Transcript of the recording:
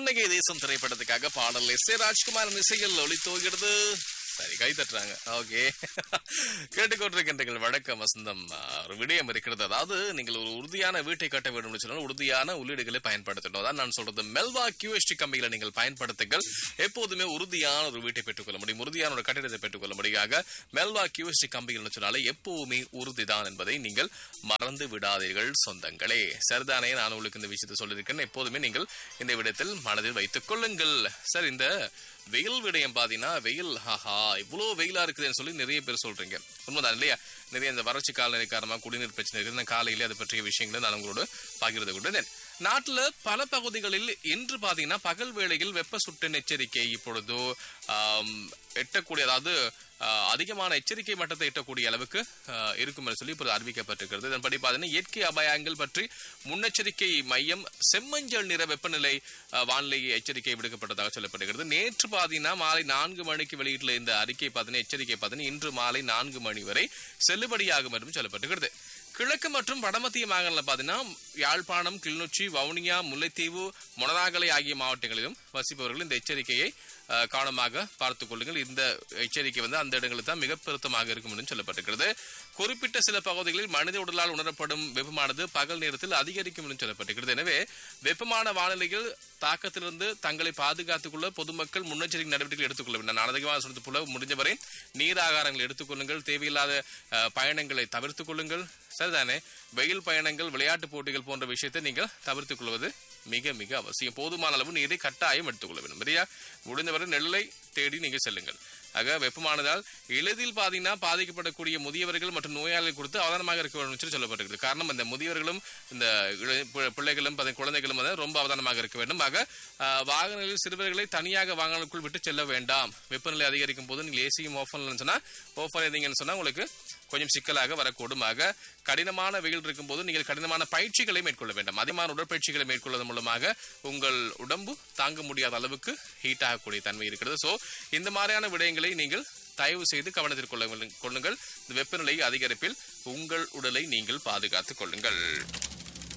புன்னகை தேசம் திரைப்படத்துக்காக பாடல் எஸ் ஏ ராஜ்குமார் இசையில் ஒளித்தோகிறது சரி கை தட்டுறாங்க ஓகே கேட்டுக்கொண்டிருக்கின்றீர்கள் வணக்கம் வசந்தம் ஆஹ், ஒரு விடயம் இருக்கிறது அதாவது நீங்கள் ஒரு உறுதியான வீட்டை கட்ட வேண்டும் சொன்னால் உறுதியான உள்ளீடுகளை பயன்படுத்தணும் அதான் நான் சொல்றது மெல்வா கியூஎஸ்டி கம்பிகளை நீங்கள் பயன்படுத்துங்கள் எப்போதுமே உறுதியான ஒரு வீட்டை பெற்றுக்கொள்ள முடியும் உறுதியான ஒரு கட்டிடத்தை பெற்றுக்கொள்ள முடியாக மெல்வா கியூஎஸ்டி கம்பிகள் சொன்னாலே எப்பவுமே உறுதிதான் என்பதை நீங்கள் மறந்து விடாதீர்கள் சொந்தங்களே சரிதானே நான் உங்களுக்கு இந்த விஷயத்தை சொல்லியிருக்கேன் எப்போதுமே நீங்கள் இந்த விடயத்தில் மனதில் வைத்துக் கொள்ளுங்கள் சார் இந்த வெயில் விடயம் பாத்தீங்கன்னா வெயில் ஹாஹா இவ்வளோ வெயிலா இருக்குதுன்னு சொல்லி நிறைய பேர் சொல்றீங்க உண்மைதான் இல்லையா நிறைய இந்த வறட்சி காலநிலை காரணமா குடிநீர் பிரச்சனை இருக்குது நான் காலையிலே அதை பற்றிய விஷயங்களை நான் உங்களோட பகிர்ந்து கொண்டேன் நாட்டுல பல பகுதிகளில் இன்று பாத்தீங்கன்னா பகல் வேளையில் வெப்ப சுட்டென் எச்சரிக்கை இப்பொழுது ஆம், எட்டக்கூடிய அதாவது ஆ, அதிகமான எச்சரிக்கை மட்டத்தை எட்டக்கூடிய அளவுக்கு ஆ, இருக்கும் என்று சொல்லி இப்போது அறிவிக்கப்பட்டிருக்கிறது இதன்படி பார்த்தீங்கன்னா இயற்கை அபாயங்கள் பற்றி முன்னெச்சரிக்கை மையம் செம்மஞ்சள் நிற வெப்பநிலை ஆ, வானிலை எச்சரிக்கை விடுக்கப்பட்டதாக சொல்லப்படுகிறது நேற்று பார்த்தீங்கன்னா மாலை நான்கு மணிக்கு வெளியிட்டுள்ள இந்த அறிக்கை பார்த்தீங்கன்னா எச்சரிக்கை பார்த்தீங்கன்னா இன்று மாலை நான்கு மணி வரை செல்லுபடியாகும் என்றும் சொல்லப்பட்டிருக்கிறது கிழக்கு மற்றும் வடமத்திய மாகாணத்தில் பார்த்தீங்கன்னா யாழ்ப்பாணம் கிளிநொச்சி வவுனியா முல்லைத்தீவு மொனராகலை ஆகிய மாவட்டங்களிலும் வசிப்பவர்கள் இந்த எச்சரிக்கையை அஹ், கவனமாக பார்த்துக் கொள்ளுங்கள் இந்த எச்சரிக்கை வந்து அந்த இடங்களில் தான் மிக பொருத்தமாக இருக்கும் என்று சொல்லப்பட்டிருக்கிறது குறிப்பிட்ட சில பகுதிகளில் மனித உடலால் உணரப்படும் வெப்பமானது பகல் நேரத்தில் அதிகரிக்கும் என்று சொல்லப்பட்டிருக்கிறது எனவே வெப்பமான வானிலையில் தாக்கத்திலிருந்து தங்களை பாதுகாத்துக் கொள்ள பொதுமக்கள் முன்னெச்சரிக்கை நடவடிக்கைகள் எடுத்துக்கொள்ள வேண்டும் நான் அதிகமாக சொன்னது போல முடிஞ்சவரை நீர் ஆகாரங்கள் எடுத்துக்கொள்ளுங்கள் தேவையில்லாத அஹ், பயணங்களை தவிர்த்துக் கொள்ளுங்கள் சரிதானே வெயில் பயணங்கள் விளையாட்டு போட்டிகள் போன்ற விஷயத்தை நீங்கள் தவிர்த்துக் கொள்வது மிக மிக அவசியம் போதுமான அளவு நீரை கட்டாயம் எடுத்துக்கொள்ள வேண்டும் சரியா முடிந்தவரை நெல்லை தேடி நீங்க செல்லுங்கள் ஆக வெப்பமானதால் எளிதில் பாத்தீங்கன்னா பாதிக்கப்படக்கூடிய முதியவர்கள் மற்றும் நோயாளிகள் குறித்து அவதானமாக இருக்க வேண்டும் என்று சொல்லப்பட்டிருக்கிறது காரணம் இந்த முதியவர்களும் இந்த இள- பி- பிள்ளைகளும் பாத்தீங்கன்னா குழந்தைகளும் வந்து ரொம்ப அவதானமாக இருக்க வேண்டும் ஆக ஆஹ், வாகனங்களில் சிறுவர்களை தனியாக வாகனங்களுக்குள் விட்டு செல்ல வேண்டாம் வெப்பநிலை அதிகரிக்கும் போது நீங்கள் ஏசியும் ஆஃப் பண்ணலன்னு சொன்னா ஆஃப் பண்ணிருந்தீங்கன்னு சொன்னா உங்களுக்கு கொஞ்சம் சிக்கலாக வரக்கூடும் ஆக கடினமான வெயில் இருக்கும் போது நீங்கள் கடினமான பயிற்சிகளை மேற்கொள்ள வேண்டும் அதிகமான உடற்பயிற்சிகளை மேற்கொள்வதன் மூலமாக உங்கள் உடம்பு தாங்க முடியாத அளவுக்கு ஹீட் ஆகக்கூடிய தன்மை இருக்கிறது சோ இந்த மாதிரியான விடயங்களை நீங்கள் தயவு செய்து கவனத்தில் கொள்ள கொள்ளுங்கள் இந்த வெப்பநிலை அதிகரிப்பில் உங்கள் உடலை நீங்கள் பாதுகாத்துக் கொள்ளுங்கள்